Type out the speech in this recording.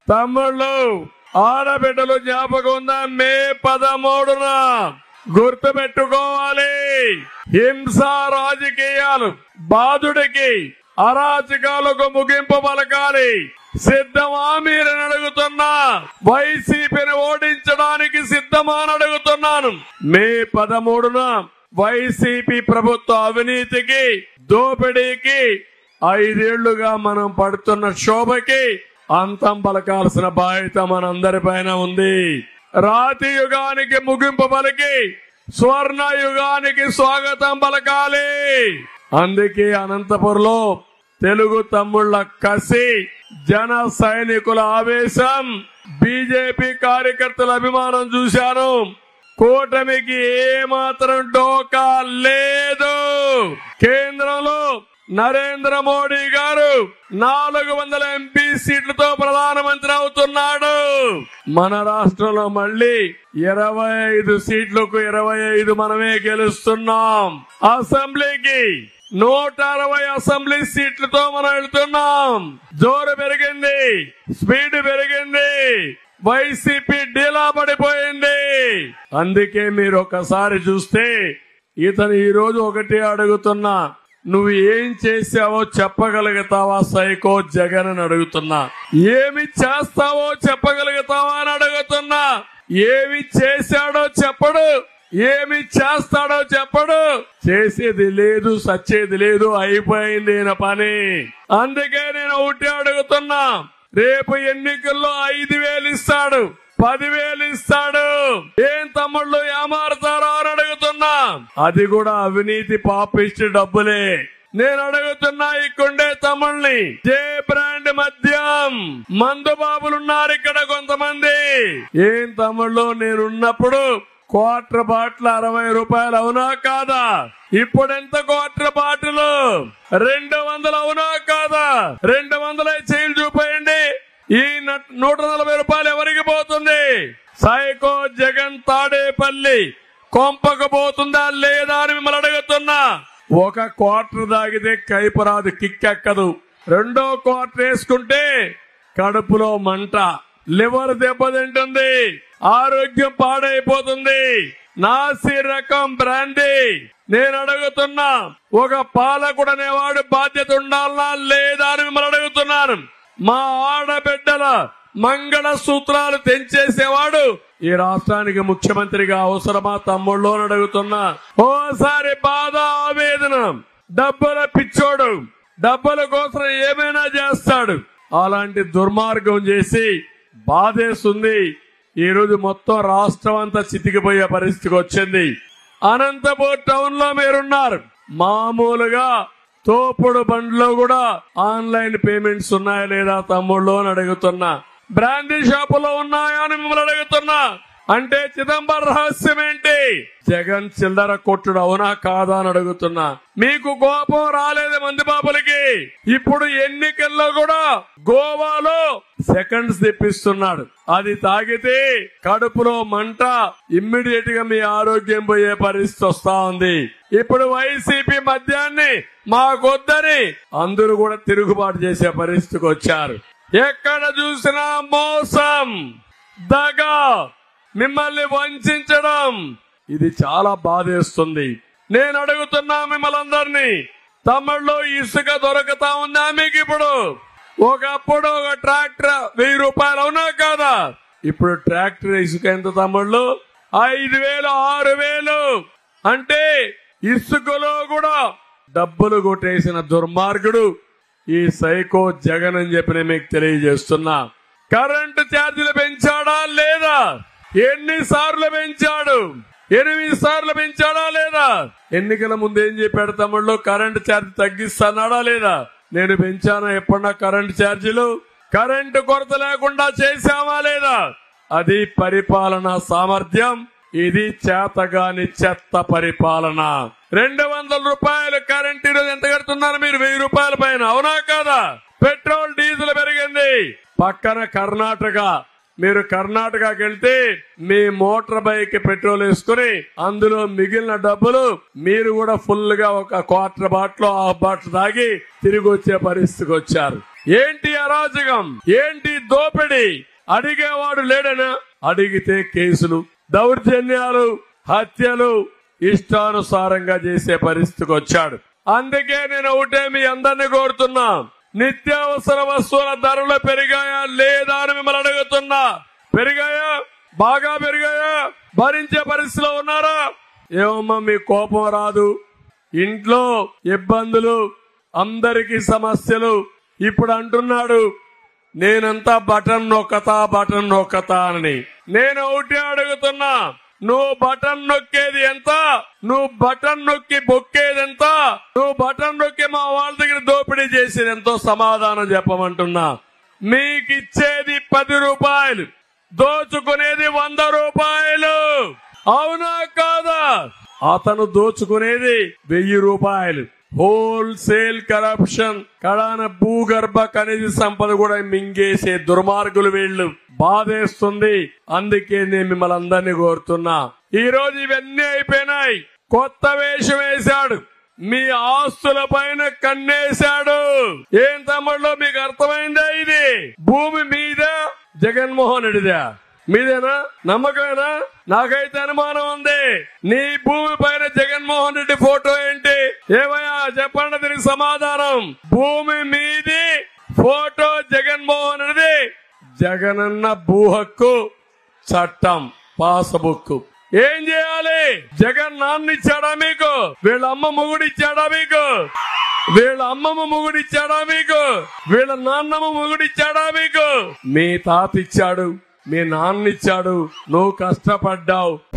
తమ్ముళ్ళు ఆడబిడ్డలు జ్ఞాపకం ఉందా మే పదమూడున గుర్తు పెట్టుకోవాలి హింస రాజకీయాలు బాధుడికి అరాచకాలకు ముగింపు పలకాలి సిద్ధమా మీరని అడుగుతున్నా వైసీపీని ఓడించడానికి సిద్ధమా అని అడుగుతున్నాను మే పదమూడున వైసీపీ ప్రభుత్వ అవినీతికి దోపిడీకి ఐదేళ్లుగా మనం పడుతున్న శోభకి అంతం పలకాల్సిన బాధ్యత మనందరిపైన ఉంది రాతి యుగానికి ముగింపు పలికి స్వర్ణ యుగానికి స్వాగతం పలకాలి అందుకే అనంతపురంలో తెలుగు తమ్ముళ్ల కసి జన సైనికుల ఆవేశం బీజేపీ కార్యకర్తల అభిమానం చూశాను కూటమికి ఏమాత్రం డోకా లేదు కేంద్రంలో నరేంద్ర మోడీ గారు నాలుగు వందల ఎంపీ సీట్లతో ప్రధానమంత్రి అవుతున్నాడు మన రాష్ట్రంలో మళ్ళీ ఇరవై ఐదు సీట్లకు ఇరవై ఐదు మనమే గెలుస్తున్నాం అసెంబ్లీకి నూట అరవై అసెంబ్లీ సీట్లతో మనం వెళ్తున్నాం జోరు పెరిగింది స్పీడ్ పెరిగింది వైసీపీ డీలా పడిపోయింది అందుకే మీరు ఒకసారి చూస్తే ఇతను ఈ రోజు ఒకటి అడుగుతున్నా నువ్వు ఏం చేసావో చెప్పగలుగుతావా సైకో జగన్ అని అడుగుతున్నా ఏమి చేస్తావో చెప్పగలుగుతావా అని అడుగుతున్నా ఏమి చేశాడో చెప్పడు ఏమి చేస్తాడో చెప్పడు చేసేది లేదు సచ్చేది లేదు అయిపోయింది ఈయన పని అందుకే నేను ఒకటి అడుగుతున్నా రేపు ఎన్నికల్లో ఐదు వేలు ఇస్తాడు పదివేలు ఇస్తాడు ఏం తమ్ముళ్ళు ఏమారుతారో అని అడుగుతున్నా అది కూడా అవినీతి పాపిష్టి డబ్బులే నేను అడుగుతున్నా ఇక్కడే తమ్ముళ్ళని జే బ్రాండ్ మద్యం మందు బాబులున్నారు ఇక్కడ కొంతమంది ఏం తమ్ముళ్ళు నేనున్నప్పుడు క్వార్టర్ బాటిల్ అరవై రూపాయలు అవునా కాదా ఇప్పుడు ఎంత క్వార్టర్ బాటిల్ రెండు వందలు అవునా కాదా రెండు వందల చేయిలు చూపేయండి ఈ న- నూట నలభై రూపాయలు ఎవరికి పోతుంది సైకో జగన్ తాడేపల్లి కొంపకు పోతుందా లేదా అని మిమ్మల్ని అడుగుతున్నా ఒక క్వార్టర్ తాగితే కైపరాదు కిక్కెక్కదు రెండో క్వార్టర్ వేసుకుంటే కడుపులో మంట లివర్ దెబ్బతింటుంది ఆరోగ్యం పాడైపోతుంది నాసి రకం బ్రాండీ నేను అడుగుతున్నా ఒక పాలకుడు అనేవాడు బాధ్యత ఉండాలా లేదా అని మిమ్మల్ని అడుగుతున్నాను మా ఆడబిడ్డల మంగళ సూత్రాలు తెంచేసేవాడు ఈ రాష్ట్రానికి ముఖ్యమంత్రిగా అవసరమా తమ్ముళ్ళు అని అడుగుతున్నా ఓసారి బాధ ఆవేదన డబ్బుల పిచ్చోడు డబ్బుల కోసం ఏమైనా చేస్తాడు అలాంటి దుర్మార్గం చేసి బాధేస్తుంది ఈ రోజు మొత్తం రాష్ట్రం అంతా చితికిపోయే పరిస్థితికి వచ్చింది అనంతపూర్ టౌన్ లో మీరున్నారు మామూలుగా తోపుడు బండ్లో కూడా ఆన్లైన్ పేమెంట్స్ ఉన్నాయా లేదా తమ్ముళ్ళు అని అడుగుతున్నా బ్రాండీ షాపులో ఉన్నాయా అని మిమ్మల్ని అడుగుతున్నా అంటే చిదంబరం రహస్యం ఏంటి జగన్ చిల్లర కొట్టుడు అవునా కాదా అని అడుగుతున్నా మీకు కోపం రాలేదు మందిబాబులకి ఇప్పుడు ఎన్నికల్లో కూడా గోవాలో సెకండ్స్ తెప్పిస్తున్నాడు అది తాగితే కడుపులో మంట ఇమ్మీడియట్ గా మీ ఆరోగ్యం పోయే పరిస్థితి వస్తా ఉంది ఇప్పుడు వైసీపీ మద్యాన్ని మాకొద్దని అందరూ కూడా తిరుగుబాటు చేసే పరిస్థితికి వచ్చారు ఎక్కడ చూసినా మోసం దగా మిమ్మల్ని వంచడం ఇది చాలా బాధేస్తుంది నేను అడుగుతున్నా మిమ్మల్ని అందరినీ తమిళ్లో ఇసుక దొరకతా ఉందా మీకు ఇప్పుడు ఒకప్పుడు ఒక ట్రాక్టర్ వెయ్యి రూపాయలు అవునా కాదా ఇప్పుడు ట్రాక్టర్ ఇసుక ఎంత తమ్ముళ్ళు ఐదు వేలు ఆరు వేలు అంటే ఇసుకలో కూడా డబ్బులు కొట్టేసిన దుర్మార్గుడు ఈ సైకో జగన్ అని చెప్పి నేను మీకు తెలియజేస్తున్నా కరెంటు ఛార్జీలు పెంచాడా లేదా ఎన్ని సార్లు పెంచాడు ఎనిమిది సార్లు పెంచాడా లేదా ఎన్నికల ముందు ఏం చెప్పాడు తమ్ముళ్ళు కరెంటు ఛార్జ్ తగ్గిస్తానాడా లేదా నేను పెంచానా ఎప్పుడన్నా కరెంటు ఛార్జీలు కరెంటు కొరత లేకుండా చేశామా లేదా అది పరిపాలన సామర్థ్యం ఇది చేతగాని చెత్త పరిపాలన రెండు వందల రూపాయలు కరెంట్ ఈరోజు ఎంత కడుతున్నారు మీరు వెయ్యి రూపాయల పైన అవునా కాదా పెట్రోల్ డీజిల్ పెరిగింది పక్కన కర్ణాటక మీరు కర్ణాటకకి వెళ్తే మీ మోటార్ బైక్ పెట్రోల్ వేసుకుని అందులో మిగిలిన డబ్బులు మీరు కూడా ఫుల్ గా ఒక క్వార్టర్ బాటిల్ హాఫ్ బాటిల్ తాగి తిరిగి వచ్చే పరిస్థితికి వచ్చారు ఏంటి అరాజకం ఏంటి దోపిడి అడిగేవాడు లేడనా అడిగితే కేసులు దౌర్జన్యాలు హత్యలు ఇష్టానుసారంగా చేసే పరిస్థితికి వచ్చాడు అందుకే నేను ఒకటే మీ అందరిని కోరుతున్నా నిత్యావసర వస్తువుల ధరలు పెరిగాయా లేదా అని మిమ్మల్ని అడుగుతున్నా పెరిగాయా బాగా పెరిగాయా భరించే పరిస్థితిలో ఉన్నారా ఏమమ్మా మీ కోపం రాదు ఇంట్లో ఇబ్బందులు అందరికి సమస్యలు ఇప్పుడు అంటున్నాడు నేనంతా బటన్ నొక్కతా బటన్ నొక్కతా అని నేను ఒకటి అడుగుతున్నా నువ్వు బటన్ నొక్కేది ఎంత నువ్వు బటన్ నొక్కి బొక్కేది ఎంత నువ్వు బటన్ నొక్కి మా వాళ్ళ దగ్గర దోపిడీ చేసేది ఎంతో సమాధానం చెప్పమంటున్నా మీకు ఇచ్చేది పది రూపాయలు దోచుకునేది వంద రూపాయలు అవునా కాదా అతను దోచుకునేది వెయ్యి రూపాయలు హోల్సేల్ కరప్షన్ కడాన భూగర్భ ఖనిజ సంపద కూడా మింగేసే దుర్మార్గులు వీళ్ళు బాధేస్తుంది అందుకే నేను మిమ్మల్ని అందరినీ కోరుతున్నా ఈ రోజు ఇవన్నీ అయిపోయినాయి కొత్త వేషం వేశాడు మీ ఆస్తుల పైన కన్నేశాడు ఏం తమ్ముళ్ళు మీకు అర్థమైందా ఇది భూమి మీద జగన్మోహన్ రెడ్డిదా మీదేనా నమ్మకమేనా నాకైతే అనుమానం ఉంది నీ భూమి పైన జగన్మోహన్ రెడ్డి ఫోటో ఏంటి ఏమయ్యా చెప్పండి దీనికి సమాధానం భూమి మీది ఫోటో జగన్మోహన్ రెడ్డి జగనన్న భూ హక్కు చట్టం పాస్బుక్ ఏం చేయాలి జగన్ నాన్న ఇచ్చాడా మీకు వీళ్ళ అమ్మ మొగుడు ఇచ్చాడా మీకు వీళ్ళ అమ్మమ్మ మొగుడు ఇచ్చాడా మీకు వీళ్ళ నాన్నమ్మ మొగుడు ఇచ్చాడా మీకు మీ తాత ఇచ్చాడు మీ నాన్న ఇచ్చాడు నువ్వు కష్టపడ్డావు